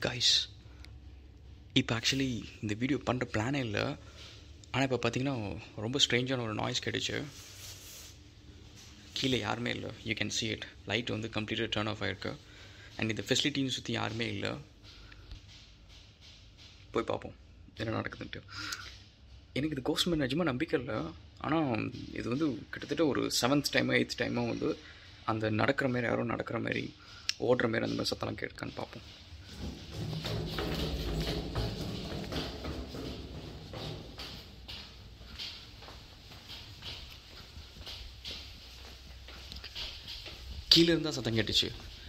guys இப்போ actually இந்த video பண்ணுற பிளானே இல்லை ஆனால் இப்போ பார்த்தீங்கன்னா ரொம்ப ஸ்ட்ரேஞ்சான ஒரு நாய்ஸ் கிடைச்சு கீழே யாருமே இல்லை you can see it light வந்து கம்ப்ளீட்டாக டர்ன் ஆஃப் ஆகிருக்கு அண்ட் இந்த ஃபெசிலிட்டின்னு சுற்றி யாருமே இல்லை போய் பார்ப்போம் என்ன நடக்குதுன்ட்டு எனக்கு இது கோஸ்ட் மேன் நிஜமாக நம்பிக்கை இல்லை ஆனால் இது வந்து கிட்டத்தட்ட ஒரு செவன்த் டைமோ எயித் டைமோ வந்து அந்த நடக்கிற மாதிரி யாரோ நடக்கிற மாதிரி ஓடுற மாதிரி அந்த மாதிரி சத்தம்லாம் கேட்கான்னு பார்ப்போம் கீழே இருந்தால் சத்தம் கேட்டுச்சு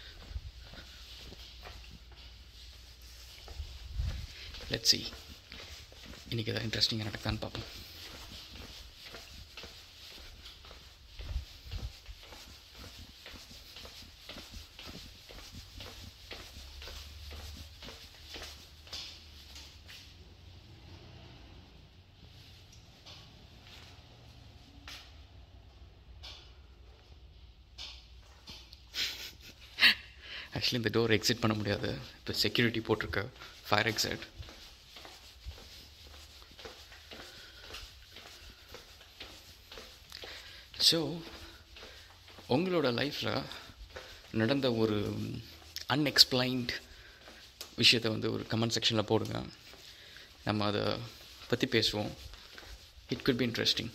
லெட்ஸ் see இன்றைக்கி எதாவது இன்ட்ரெஸ்டிங்காக நடக்குதான்னு பார்ப்போம் ஆக்சுவலி இந்த டோர் எக்ஸிட் பண்ண முடியாது இப்போ செக்யூரிட்டி போட்டிருக்க ஃபயர் எக்ஸிட் ஸோ உங்களோட லைஃப்பில் நடந்த ஒரு அன்எக்ஸ்பிளைன்ட் விஷயத்தை வந்து ஒரு கமெண்ட் செக்ஷனில் போடுங்க நம்ம அதை பற்றி பேசுவோம் இட் குட் பி இன்ட்ரெஸ்டிங்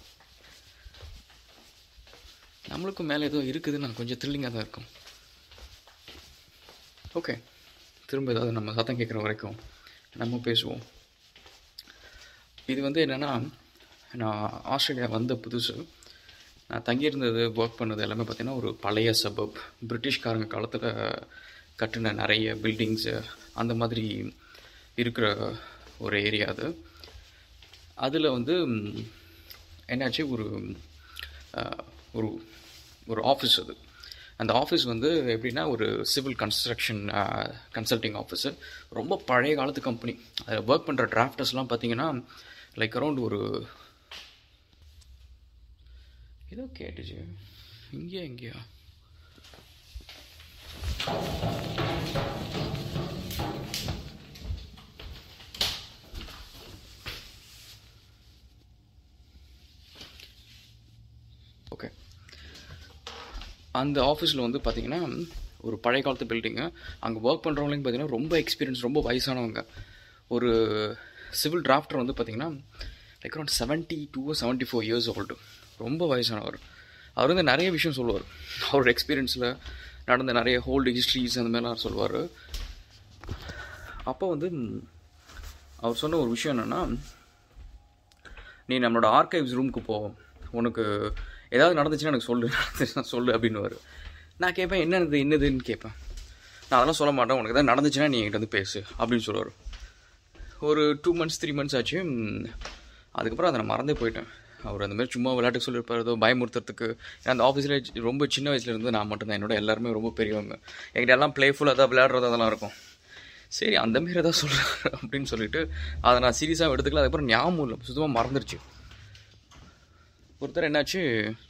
நம்மளுக்கும் மேலே ஏதோ இருக்குது நான் கொஞ்சம் த்ரில்லிங்காக தான் இருக்கும் ஓகே திரும்ப ஏதாவது நம்ம சத்தம் கேட்குற வரைக்கும் நம்ம பேசுவோம் இது வந்து என்னென்னா நான் ஆஸ்திரேலியா வந்த புதுசு நான் தங்கியிருந்தது ஒர்க் பண்ணது எல்லாமே பார்த்திங்கன்னா ஒரு பழைய சபப் பிரிட்டிஷ்காரங்க காலத்தில் கட்டின நிறைய பில்டிங்ஸு அந்த மாதிரி இருக்கிற ஒரு ஏரியா அது அதில் வந்து ம், என்னாச்சு ஒரு அஹ், ஒரு ஒரு ஆஃபீஸ் அது அந்த ஆஃபீஸ் வந்து எப்படின்னா ஒரு சிவில் கன்ஸ்ட்ரக்ஷன் கன்சல்டிங் ஆஃபீஸு ரொம்ப பழைய காலத்து கம்பெனி அதில் ஒர்க் பண்ணுற டிராஃப்டர்ஸ்லாம் பார்த்தீங்கன்னா லைக் அரௌண்ட் ஒரு ஏதோ கேட்டுச்சு இங்கேயா இங்கேயா ஓகே அந்த ஆஃபீஸில் வந்து பார்த்தீங்கன்னா ஒரு பழைய காலத்து பில்டிங்கு அங்கே ஒர்க் பண்ணுறவங்களையும் பார்த்தீங்கன்னா ரொம்ப எக்ஸ்பீரியன்ஸ் ரொம்ப வயசானவங்க ஒரு சிவில் டிராஃப்டர் வந்து பார்த்தீங்கன்னா like around seventy two seventy four years old ரொம்ப வயசானவர் அவர் வந்து நிறைய விஷயம் சொல்லுவார் அவரோட எக்ஸ்பீரியன்ஸில் நடந்த நிறைய ஹோல்டு ஹிஸ்ட்ரிஸ் அந்த மாதிரிலாம் சொல்லுவார் அப்போ வந்து ம், அவர் சொன்ன ஒரு விஷயம் என்னென்னா நீ நம்மளோட ஆர்கைவ்ஸ் ரூமுக்கு போ உனக்கு ஏதாவது நடந்துச்சுன்னா எனக்கு சொல்லு நடந்துச்சுன்னா சொல்லு அப்படின்னுவார் நான் கேட்பேன் என்னது என்னதுன்னு கேட்பேன் நான் அதெல்லாம் சொல்ல மாட்டேன் உனக்கு ஏதாவது நடந்துச்சுன்னா நீ என்கிட்ட வந்து பேசு அப்படின்னு சொல்லுவார் ஒரு டூ மந்த்ஸ் த்ரீ மந்த்ஸ் ஆச்சு ம், அதுக்கப்புறம் அதை நான் மறந்தே போயிட்டேன் அவர் அந்த மாதிரி சும்மா விளையாட்டுக்கு சொல்லியிருப்பார் ஏதோ பயமுறுத்துறதுக்கு ஏன்னா அந்த ஆஃபீஸில் ரொம்ப சின்ன வயசுல இருந்து நான் மட்டும்தான் என்னோட எல்லாருமே ரொம்ப பெரியவங்க என்கிட்ட எல்லாம் ப்ளேஃபுல்லாக தான் விளையாடுறது அதெல்லாம் இருக்கும் சரி அந்த மாரி ஏதாவது சொல்கிறாரு அப்படின்னு சொல்லிட்டு அதை நான் சீரியஸாக எடுத்துக்கல அதுக்கப்புறம் ஞாபகம் இல்லை சுத்தமாக மறந்துருச்சு ஒருத்தர் என்னாச்சு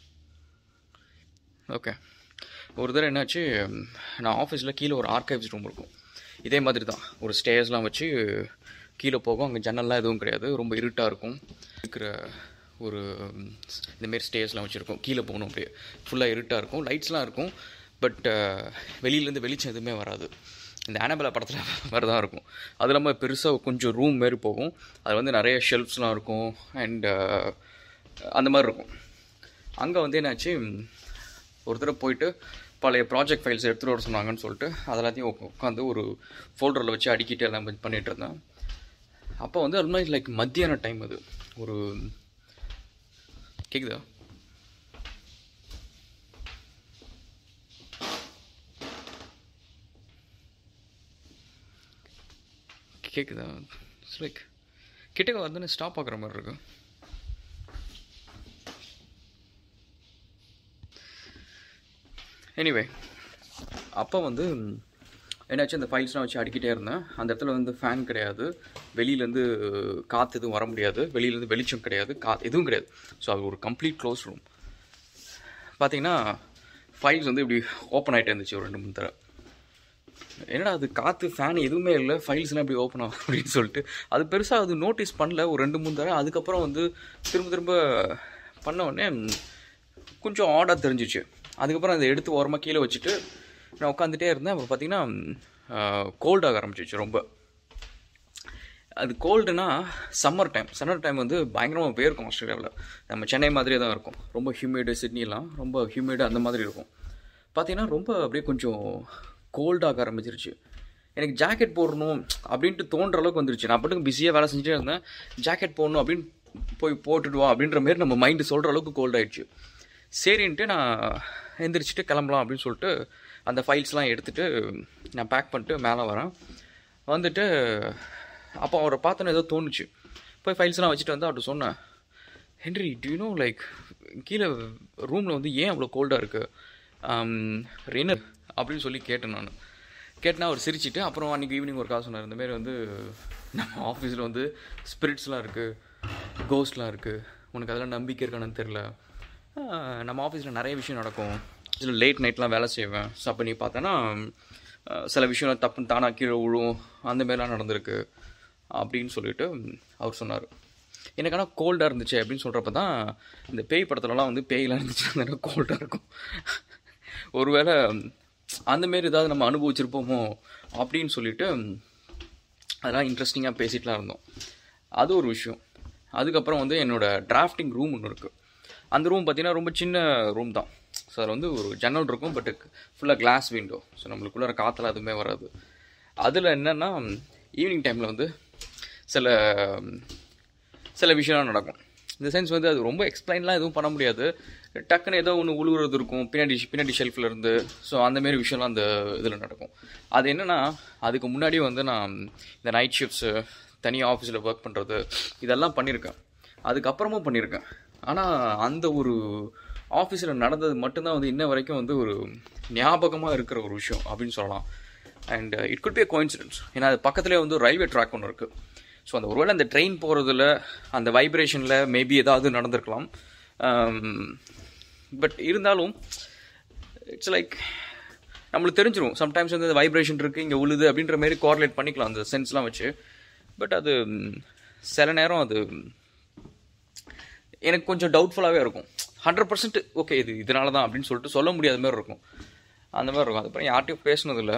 ஓகே ஒரு தடவை என்னாச்சு ம், நான் ஆஃபீஸில் கீழே ஒரு ஆர்கைவ்ஸ் ரூம் இருக்கும் இதே மாதிரி தான் ஒரு ஸ்டேர்ஸ்லாம் வச்சு கீழே போகும் அங்கே ஜன்னல்லாம் எதுவும் கிடையாது ரொம்ப இருட்டாக இருக்கும் இருக்கிற ஒரு ம், இந்தமாரி ஸ்டேர்ஸ்லாம் வச்சுருக்கோம் கீழே போகணும் அப்படியே ஃபுல்லாக இருட்டாக இருக்கும் லைட்ஸ்லாம் இருக்கும் பட் வெளியிலேருந்து வெளிச்சம் எதுவுமே வராது இந்த ஆனபலா படத்தில் மாதிரி தான் இருக்கும் அது இல்லாமல் பெருசாக கொஞ்சம் ரூம் மாரி போகும் அது வந்து நிறைய ஷெல்ஃப்ஸ்லாம் இருக்கும் அண்ட் அந்த மாதிரி இருக்கும் அங்கே வந்து என்னாச்சு ம், ஒரு தடவை போயிட்டு பழைய ப்ராஜெக்ட் ஃபைல்ஸ் எடுத்துகிட்டு வர சொன்னாங்கன்னு சொல்லிட்டு அது எல்லாத்தையும் உட்காந்து ஒரு ஃபோல்டரில் வச்சு அடிக்கிட்டு எல்லாம் பண்ணி- பண்ணிட்டு இருந்தேன் அப்போ வந்து அது மாதிரி லைக் மத்தியான டைம் அது ஒரு கேக்குதா கேக்குதா இட்ஸ் லைக் கிட்டக்க வந்து ஸ்டாப் ஆகுற மாதிரி இருக்கு எனிவே அப்போ வந்து என்னாச்சு அந்த ஃபைல்ஸ்லாம் வச்சு அடிக்கிட்டே இருந்தேன் அந்த இடத்துல வந்து ஃபேன் கிடையாது வெளியிலேருந்து காற்று எதுவும் வர முடியாது வெளியிலேருந்து வெளிச்சம் கிடையாது கா எதுவும் கிடையாது ஸோ அது ஒரு கம்ப்ளீட் க்ளோஸ் ரூம் பார்த்தீங்கன்னா ஃபைல்ஸ் வந்து இப்படி ஓப்பன் ஆகிட்டே இருந்துச்சு ஒரு ரெண்டு மூணு தடவை என்னடா அது காற்று ஃபேன் எதுவுமே இல்லை ஃபைல்ஸ்லாம் எப்படி ஓப்பன் ஆகும் அப்படின்னு சொல்லிட்டு அது பெருசாக அது நோட்டீஸ் பண்ணல ஒரு ரெண்டு மூணு தடவை அதுக்கப்புறம் வந்து திரும்ப திரும்ப பண்ண உடனே கொஞ்சம் ஆடாக தெரிஞ்சிச்சு அதுக்கப்புறம் அதை எடுத்து ஓரமாக கீழே வச்சுட்டு நான் உட்காந்துட்டே இருந்தேன் அப்புறம் பார்த்தீங்கன்னா கோல்டாக ஆரம்பிச்சிச்சு ரொம்ப அது கோல்டுனா சம்மர் டைம் சம்மர் டைம் வந்து பயங்கரமாக போயிருக்கும் ஆஸ்திரேலியாவில் நம்ம சென்னை மாதிரியே தான் இருக்கும் ரொம்ப ஹியூமிடு சிட்னிலாம் ரொம்ப ஹியூமிடு அந்த மாதிரி இருக்கும் பார்த்தீங்கன்னா ரொம்ப அப்படியே கொஞ்சம் கோல்டாக ஆரம்பிச்சிருச்சு எனக்கு ஜாக்கெட் போடணும் அப்படின்ட்டு தோன்ற அளவுக்கு வந்துருச்சு நான் பாட்டுக்கு பிஸியாக வேலை செஞ்சுட்டே இருந்தேன் ஜாக்கெட் போடணும் அப்படின்னு போய் போட்டுட்டு வா அப்படின்ற மாதிரி நம்ம மைண்டு சொல்கிற அளவுக்கு கோல்ட் ஆயிடுச்சு சரின்ட்டு நான் எந்திரிச்சிட்டு கிளம்பலாம் அப்படின்னு சொல்லிட்டு அந்த ஃபைல்ஸ்லாம் எடுத்துகிட்டு நான் பேக் பண்ணிட்டு மேலே வரேன் வந்துட்டு அப்போ அவரை பார்த்தோன்னே ஏதோ தோணுச்சு போய் ஃபைல்ஸ்லாம் வச்சுட்டு வந்து அவர்கிட்ட சொன்னேன் ஹென்ரி டியூனோ லைக் கீழே ரூமில் வந்து ஏன் அவ்வளோ கோல்டாக இருக்குது ரெனர் அப்படின்னு சொல்லி கேட்டேன் நான் கேட்டேன்னா அவர் சிரிச்சிட்டு அப்புறம் அன்றைக்கி ஈவினிங் ஒரு காசு சொன்னார் இந்தமாரி வந்து நம்ம ஆஃபீஸில் வந்து ஸ்பிரிட்ஸ்லாம் இருக்குது கோஸ்ட்லாம் இருக்குது உனக்கு அதெல்லாம் நம்பிக்கை இருக்கானு தெரில நம்ம ஆஃபீஸில் நிறைய விஷயம் நடக்கும் இதில் லேட் நைட்லாம் வேலை செய்வேன் ஸோ அப்போ நீ பார்த்தோன்னா சில விஷயம் தப்புன்னு தானாக கீழே விழும் அந்த மாதிரிலாம் நடந்திருக்கு அப்படின்னு சொல்லிட்டு அவர் சொன்னார் எனக்கு ஆனால் கோல்டாக இருந்துச்சு அப்படின்னு சொல்கிறப்ப தான் இந்த பேய் படத்துலலாம் வந்து பேயெலாம் இருந்துச்சு அந்த கோல்டாக இருக்கும் ஒருவேளை அந்தமாரி ஏதாவது நம்ம அனுபவிச்சிருப்போமோ அப்படின்னு சொல்லிட்டு அதெல்லாம் இன்ட்ரெஸ்டிங்காக பேசிட்டுலாம் இருந்தோம் அது ஒரு விஷயம் அதுக்கப்புறம் வந்து என்னோடய டிராஃப்டிங் ரூம் ஒன்று இருக்குது அந்த ரூம் பார்த்திங்கன்னா ரொம்ப சின்ன ரூம் தான் ஸோ அதில் வந்து ஒரு ஜன்னல் இருக்கும் பட் ஃபுல்லாக கிளாஸ் விண்டோ ஸோ நம்மளுக்குள்ளே காற்றுல எதுவுமே வராது அதில் என்னென்னா ஈவினிங் டைமில் வந்து சில சில விஷயம்லாம் நடக்கும் இந்த சென்ஸ் வந்து அது ரொம்ப எக்ஸ்பிளைன்லாம் எதுவும் பண்ண முடியாது டக்குன்னு ஏதோ ஒன்று உழுவுறது இருக்கும் பின்னாடி பின்னாடி ஷெல்ஃபில் இருந்து ஸோ அந்தமாரி விஷயம்லாம் அந்த இதில் நடக்கும் அது என்னென்னா அதுக்கு முன்னாடி வந்து நான் இந்த நைட் ஷிஃப்ட்ஸு தனியாக ஆஃபீஸில் ஒர்க் பண்ணுறது இதெல்லாம் பண்ணியிருக்கேன் அதுக்கப்புறமும் பண்ணியிருக்கேன் ஆனால் அந்த ஒரு ஆஃபீஸில் நடந்தது மட்டும்தான் வந்து இன்ன வரைக்கும் வந்து ஒரு ஞாபகமாக இருக்கிற ஒரு விஷயம் அப்படின்னு சொல்லலாம் and it could be a coincidence ஏன்னா அது பக்கத்துலேயே வந்து ரயில்வே ட்ராக் ஒன்று இருக்குது ஸோ அந்த ஒருவேளை அந்த ட்ரெயின் போகிறதுல அந்த வைப்ரேஷனில் மேபி ஏதாவது நடந்திருக்கலாம் பட் இருந்தாலும் இட்ஸ் லைக் நம்மளுக்கு தெரிஞ்சிடும் சம்டைம்ஸ் வந்து அந்த வைப்ரேஷன் இருக்குது இங்கே உழுது அப்படின்ற மாதிரி கோஆர்டினேட் பண்ணிக்கலாம் அந்த சென்ஸ்லாம் வச்சு பட் அது சில நேரம் அது எனக்கு கொஞ்சம் டவுட்ஃபுல்லாகவே இருக்கும் ஹண்ட்ரட் பர்சன்ட் ஓகே இது இதனால தான் அப்படின்னு சொல்லிட்டு சொல்ல முடியாத மாதிரி இருக்கும் அந்த மாதிரி இருக்கும் அதுக்கப்புறம் யார்ட்டையும் பேசினதில்ல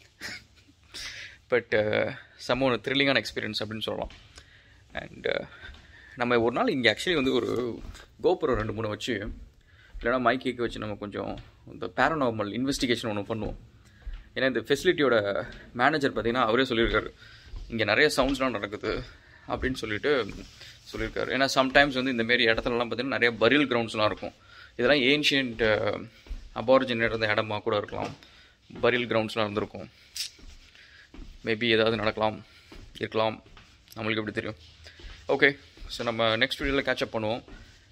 பட் செம்ம ஒரு த்ரில்லிங்கான எக்ஸ்பீரியன்ஸ் அப்படின்னு சொல்லலாம் அண்ட் நம்ம ஒரு நாள் இங்கே ஆக்சுவலி வந்து ஒரு கோபுரம் ரெண்டு மூணு வச்சு இல்லைனா மைக்கேக்கு வச்சு நம்ம கொஞ்சம் இந்த பேரநார்மல் இன்வெஸ்டிகேஷன் ஒன்று பண்ணுவோம் ஏன்னா இந்த ஃபெசிலிட்டியோட மேனேஜர் பார்த்திங்கன்னா அவரே சொல்லியிருக்காரு இங்கே நிறைய சவுண்ட்ஸ்லாம் நடக்குது அப்படின்னு சொல்லிட்டு சொல்லியிருக்காரு ஏன்னா சம்டைம்ஸ் வந்து இந்தமாரி இடத்துலலாம் பார்த்திங்கன்னா நிறைய பரியல் கிரவுண்ட்ஸ்லாம் இருக்கும் இதெல்லாம் ஏன்ஷியன்ட் அபாரிஜின் இருந்த இடமா கூட இருக்கலாம் பரியல் கிரவுண்ட்ஸ்லாம் இருந்திருக்கும் மேபி ஏதாவது நடக்கலாம் இருக்கலாம் நம்மளுக்கு எப்படி தெரியும் ஓகே ஸோ நம்ம நெக்ஸ்ட் வீடியோவில் கேட்சப் பண்ணுவோம்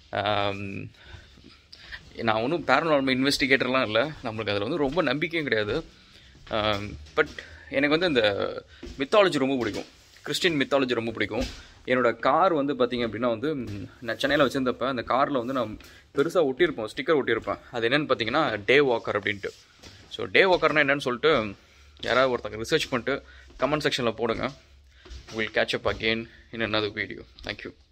நான் ஒன்றும் பேரநார்மல் இன்வெஸ்டிகேட்டர்லாம் இல்லை நம்மளுக்கு அதில் வந்து ரொம்ப நம்பிக்கையும் கிடையாது பட் எனக்கு வந்து இந்த மித்தாலஜி ரொம்ப பிடிக்கும் கிறிஸ்டின் மித்தாலஜி ரொம்ப பிடிக்கும் என்னோடய கார் வந்து பார்த்திங்க அப்படின்னா வந்து நான் சென்னையில் வச்சுருந்தப்ப அந்த காரில் வந்து நான் பெருசாக ஒட்டியிருப்போம் ஸ்டிக்கர் ஒட்டியிருப்பேன் அது என்னென்னு பார்த்தீங்கன்னா டே வாக்கர் அப்படின்ட்டு ஸோ டே வாக்கர்னால் என்னென்னு சொல்லிட்டு யாராவது ஒருத்தங்க ரிசர்ச் பண்ணிட்டு கமெண்ட் செக்ஷனில் போடுங்க will catch up again in another video thank you